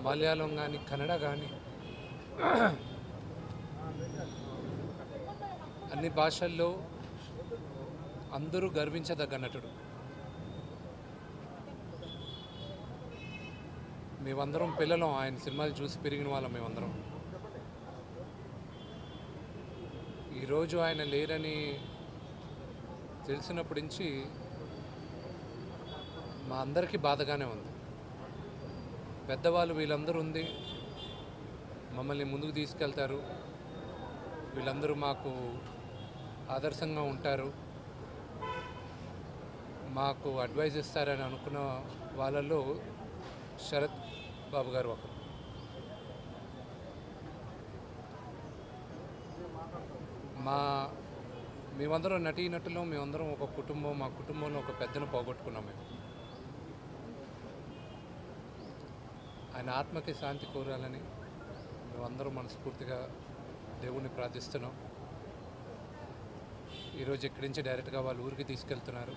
మలయాళం కానీ కన్నడ కానీ అన్ని భాషల్లో అందరూ గర్వించదగ్గ నటుడు మేమందరం పిల్లలం ఆయన సినిమాలు చూసి పెరిగిన వాళ్ళం మేమందరం ఈరోజు ఆయన లేరని తెలిసినప్పటి నుంచి మా అందరికీ బాధగానే ఉంది పెద్దవాళ్ళు వీళ్ళందరూ ఉంది మమ్మల్ని ముందుకు తీసుకెళ్తారు వీళ్ళందరూ మాకు ఆదర్శంగా ఉంటారు మాకు అడ్వైజ్ ఇస్తారని అనుకున్న వాళ్ళల్లో శరత్ బాబు గారు ఒకరు మా మేమందరం నటీనటులు మేమందరం ఒక కుటుంబం మా కుటుంబంలో ఒక పెద్దను పోగొట్టుకున్నాం మేము ఆయన ఆత్మకి శాంతి కోరాలని మేమందరం మనస్ఫూర్తిగా దేవుణ్ణి ప్రార్థిస్తున్నాం ఈరోజు ఇక్కడి నుంచి డైరెక్ట్గా వాళ్ళ ఊరికి తీసుకెళ్తున్నారు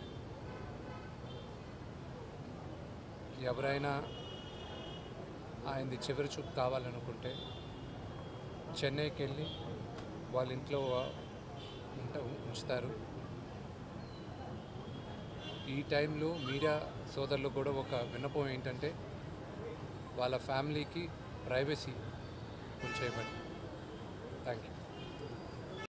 ఎవరైనా ఆయనది చివరి చూపు కావాలనుకుంటే చెన్నైకి వెళ్ళి వాళ్ళ ఇంట్లో ఉంట ఉంచుతారు ఈ టైంలో మీడియా సోదరులు కూడా ఒక విన్నపం ఏంటంటే వాళ్ళ ఫ్యామిలీకి ప్రైవసీ ఉంచేయమని థ్యాంక్ యూ